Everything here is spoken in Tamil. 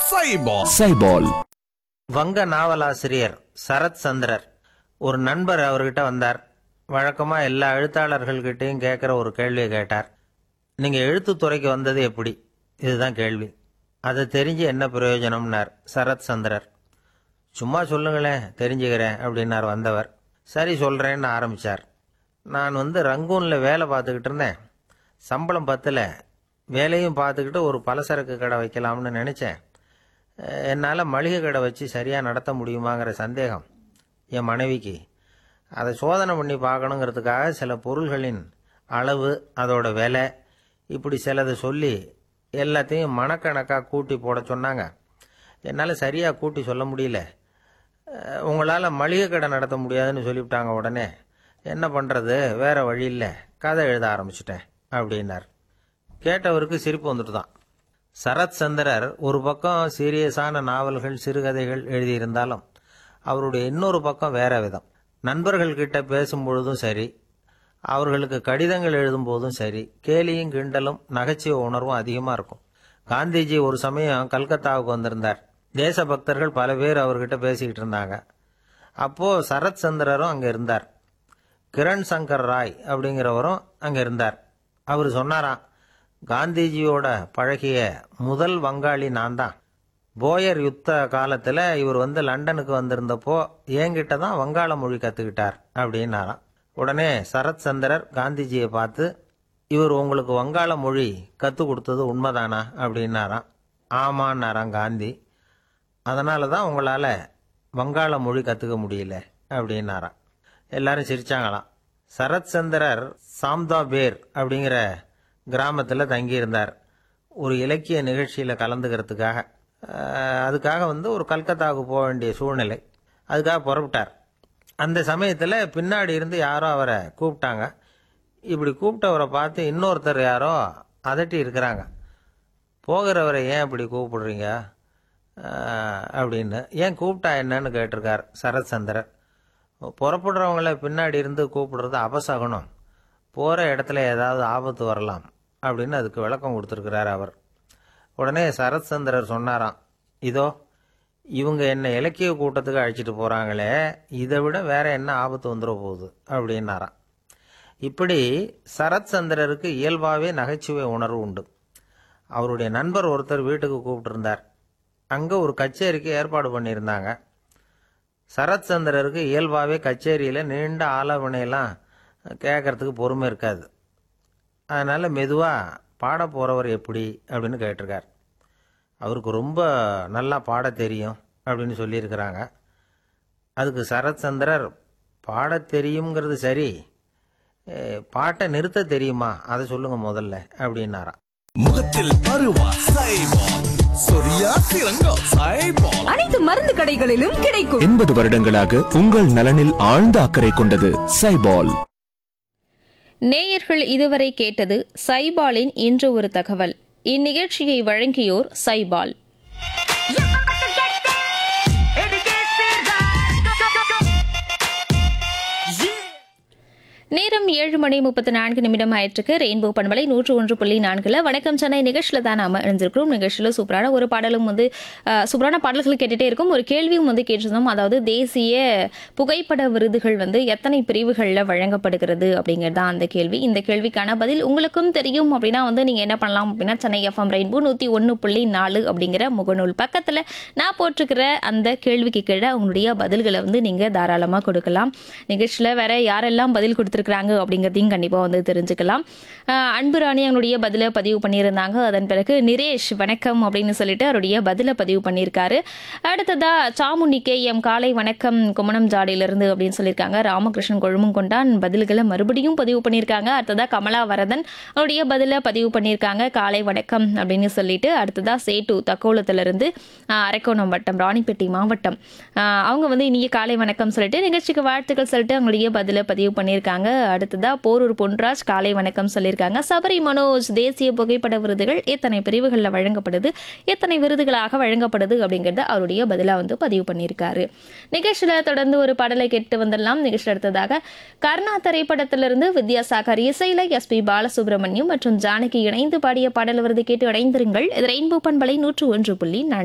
சைபால் சைபால் வங்க நாவலாசிரியர் சரத் சந்திரர் ஒரு நண்பர் அவர்கிட்ட வந்தார் வழக்கமா எல்லா எழுத்தாளர்கள்கிட்டையும் கேட்குற ஒரு கேள்வியை கேட்டார் நீங்க எழுத்துத்துறைக்கு வந்தது எப்படி இதுதான் கேள்வி அதை தெரிஞ்சு என்ன பிரயோஜனம்னார் சரத் சந்திரர் சும்மா சொல்லுங்களேன் தெரிஞ்சுக்கிறேன் அப்படின்னார் வந்தவர் சரி சொல்றேன்னு ஆரம்பிச்சார் நான் வந்து ரங்கூன்ல வேலை பார்த்துக்கிட்டு இருந்தேன் சம்பளம் பத்தல வேலையும் பார்த்துக்கிட்டு ஒரு பலசரக்கு கடை வைக்கலாம்னு நினைச்சேன் என்னால் மளிகை கடை வச்சு சரியாக நடத்த முடியுமாங்கிற சந்தேகம் என் மனைவிக்கு அதை சோதனை பண்ணி பார்க்கணுங்கிறதுக்காக சில பொருள்களின் அளவு அதோட விலை இப்படி சிலதை சொல்லி எல்லாத்தையும் மனக்கணக்காக கூட்டி போட சொன்னாங்க என்னால் சரியாக கூட்டி சொல்ல முடியல உங்களால் மளிகை கடை நடத்த முடியாதுன்னு சொல்லிவிட்டாங்க உடனே என்ன பண்ணுறது வேற வழி இல்லை கதை எழுத ஆரம்பிச்சிட்டேன் அப்படின்னார் கேட்டவருக்கு சிரிப்பு வந்துட்டு தான் சரத் சந்திரர் ஒரு பக்கம் சீரியஸான நாவல்கள் சிறுகதைகள் எழுதியிருந்தாலும் அவருடைய இன்னொரு பக்கம் வேற விதம் நண்பர்கள் கிட்ட பேசும் பொழுதும் சரி அவர்களுக்கு கடிதங்கள் எழுதும் போதும் சரி கேலியும் கிண்டலும் நகைச்சுவை உணர்வும் அதிகமாக இருக்கும் காந்திஜி ஒரு சமயம் கல்கத்தாவுக்கு வந்திருந்தார் தேசபக்தர்கள் பல பேர் அவர்கிட்ட பேசிக்கிட்டு இருந்தாங்க அப்போ சரத் சந்திரரும் அங்கே இருந்தார் கிரண் சங்கர் ராய் அப்படிங்கிறவரும் அங்கே இருந்தார் அவர் சொன்னாராம் காந்திஜியோட பழகிய முதல் வங்காளி நான் தான் போயர் யுத்த காலத்தில் இவர் வந்து லண்டனுக்கு வந்திருந்தப்போ என்கிட்ட தான் வங்காள மொழி கற்றுக்கிட்டார் அப்படின்னாராம் உடனே சரத் சந்திரர் காந்திஜியை பார்த்து இவர் உங்களுக்கு வங்காள மொழி கற்றுக் கொடுத்தது உண்மைதானா அப்படின்னாராம் ஆமான்னாராம் காந்தி அதனால தான் உங்களால் வங்காள மொழி கற்றுக்க முடியல அப்படின்னாராம் எல்லாரும் சிரிச்சாங்களாம் சரத் சந்திரர் சாம்தா பேர் அப்படிங்கிற கிராமத்தில் தங்கியிருந்தார் ஒரு இலக்கிய நிகழ்ச்சியில் கலந்துக்கிறதுக்காக அஹ், அதுக்காக வந்து ஒரு கல்கத்தாவுக்கு போக வேண்டிய சூழ்நிலை அதுக்காக புறப்பட்டார் அந்த சமயத்தில் பின்னாடி இருந்து யாரோ அவரை கூப்பிட்டாங்க இப்படி கூப்பிட்டவரை பார்த்து இன்னொருத்தர் யாரோ அதட்டி இருக்கிறாங்க போகிறவரை ஏன் இப்படி கூப்பிடுறீங்க அஹ், அப்படின்னு ஏன் கூப்பிட்டா என்னன்னு கேட்டிருக்கார் சரத் சந்திரர் புறப்படுறவங்கள பின்னாடி இருந்து கூப்பிடுறது அபசகுனம் போகிற இடத்துல ஏதாவது ஆபத்து வரலாம் அப்படின்னு அதுக்கு விளக்கம் கொடுத்துருக்கிறார் அவர் உடனே சரத் சந்திரர் சொன்னாராம் இதோ இவங்க என்ன இலக்கிய கூட்டத்துக்கு அழைச்சிட்டு போகிறாங்களே இதை விட வேற என்ன ஆபத்து வந்துட போகுது அப்படின்னாராம் இப்படி சரத் சந்திரருக்கு இயல்பாகவே நகைச்சுவை உணர்வு உண்டு அவருடைய நண்பர் ஒருத்தர் வீட்டுக்கு கூப்பிட்டுருந்தார் அங்கே ஒரு கச்சேரிக்கு ஏற்பாடு பண்ணியிருந்தாங்க சரத் சந்திரருக்கு இயல்பாகவே கச்சேரியில் நீண்ட ஆலோசனையெல்லாம் கேட்கறதுக்கு பொறுமை இருக்காது அதனால் மெதுவாக பாட போகிறவர் எப்படி அப்படின்னு கேட்டிருக்கார் அவருக்கு ரொம்ப நல்லா பாட தெரியும் அப்படின்னு சொல்லியிருக்கிறாங்க அதுக்கு சரத் சந்திரர் பாட தெரியுங்கிறது சரி அஹ், பாட்டை நிறுத்த தெரியுமா அதை சொல்லுங்க முதல்ல அப்படின்னாராம் முகத்தில் பருவா சைபால் சொரியா சிறங்கோ சைபால் அனைத்து மருந்து கடைகளிலும் கிடைக்கும் எண்பது வருடங்களாக உங்கள் நலனில் ஆழ்ந்த அக்கறை கொண்டது சைபால் நேயர்கள் இதுவரை கேட்டது சைபாலின் இன்று ஒரு தகவல் இந்நிகழ்ச்சியை வழங்கியோர் சைபால் நேரம் ஏழு மணி முப்பத்தி நான்கு நிமிடம் ஆயிற்றுக்கு ரெயின்போ பண்பலை நூற்று ஒன்று புள்ளி நான்குல வணக்கம் சென்னை நிகழ்ச்சியில் தான் நாம இணைஞ்சிருக்கிறோம் நிகழ்ச்சியில் சூப்பரான ஒரு பாடலும் வந்து அஹ், சூப்பரான பாடல்கள் கேட்டுட்டே இருக்கும் ஒரு கேள்வியும் வந்து கேட்டிருந்தோம் அதாவது தேசிய புகைப்பட விருதுகள் வந்து எத்தனை பிரிவுகளில் வழங்கப்படுகிறது அப்படிங்கிறது தான் அந்த கேள்வி இந்த கேள்விக்கான பதில் உங்களுக்கும் தெரியும் அப்படின்னா வந்து நீங்கள் என்ன பண்ணலாம் அப்படின்னா சென்னை எஃப்எம் ரெயின்போ நூற்றி ஒன்று புள்ளி நாலு அப்படிங்கிற முகநூல் பக்கத்தில் நான் போட்டிருக்கிற அந்த கேள்விக்கு கீழே உங்களுடைய பதில்களை வந்து நீங்கள் தாராளமாக கொடுக்கலாம் நிகழ்ச்சியில் வேற யாரெல்லாம் பதில் கொடுத்துருக்குறாங்க அப்படிங்கிறதையும் கண்டிப்பாக வந்து தெரிஞ்சுக்கலாம் அஹ் அன்பு ராணி அவங்களுடைய பதிலை பதிவு பண்ணியிருந்தாங்க அதன் பிறகு நிரேஷ் வணக்கம் அப்படின்னு சொல்லிட்டு அவருடைய பதிலை பதிவு பண்ணியிருக்காரு அடுத்ததா சாமுண்டி கே எம் காலை வணக்கம் குமணம் ஜாடியிலிருந்து அப்படின்னு சொல்லியிருக்காங்க ராமகிருஷ்ணன் கொழுமங்கொண்டான் பதில்களை மறுபடியும் பதிவு பண்ணியிருக்காங்க அடுத்ததா கமலா வரதன் அவருடைய பதிலை பதிவு பண்ணியிருக்காங்க காலை வணக்கம் அப்படின்னு சொல்லிட்டு அடுத்ததா சேட்டு தக்கோலத்திலிருந்து ஆஹ், அரக்கோணம் வட்டம் ராணிப்பேட்டை மாவட்டம் ஆஹ், அவங்க வந்து இனிய காலை வணக்கம் சொல்லிட்டு நிகழ்ச்சிக்கு வாழ்த்துக்கள் சொல்லிட்டு அவங்களுடைய பதிலை பதிவு பண்ணியிருக்காங்க அடுத்ததா போரூர் பொன்ராஜ் காலை வணக்கம் சொல்லியிருக்காங்க சபரி மனோஜ் தேசிய புகைப்பட விருதுகள் எத்தனை பிரிவுகளில் வழங்கப்படுது எத்தனை விருதுகளாக வழங்கப்படுது அப்படிங்கறத அவருடைய பதிலா வந்து பதிவு பண்ணியிருக்காரு நிகழ்ச்சியில தொடர்ந்து ஒரு பாடலை கேட்டு வந்துடலாம் நிகழ்ச்சி அடுத்ததாக கர்ணா திரைப்படத்திலிருந்து வித்யாசாகர் இசையில எஸ் பி பாலசுப்ரமணியம் மற்றும் ஜானகி இணைந்து பாடிய பாடல் விருது கேட்டு இணைந்திருங்கள் இது ரெயின்போ பண்பலை நூற்று ஒன்று புள்ளி நான்கு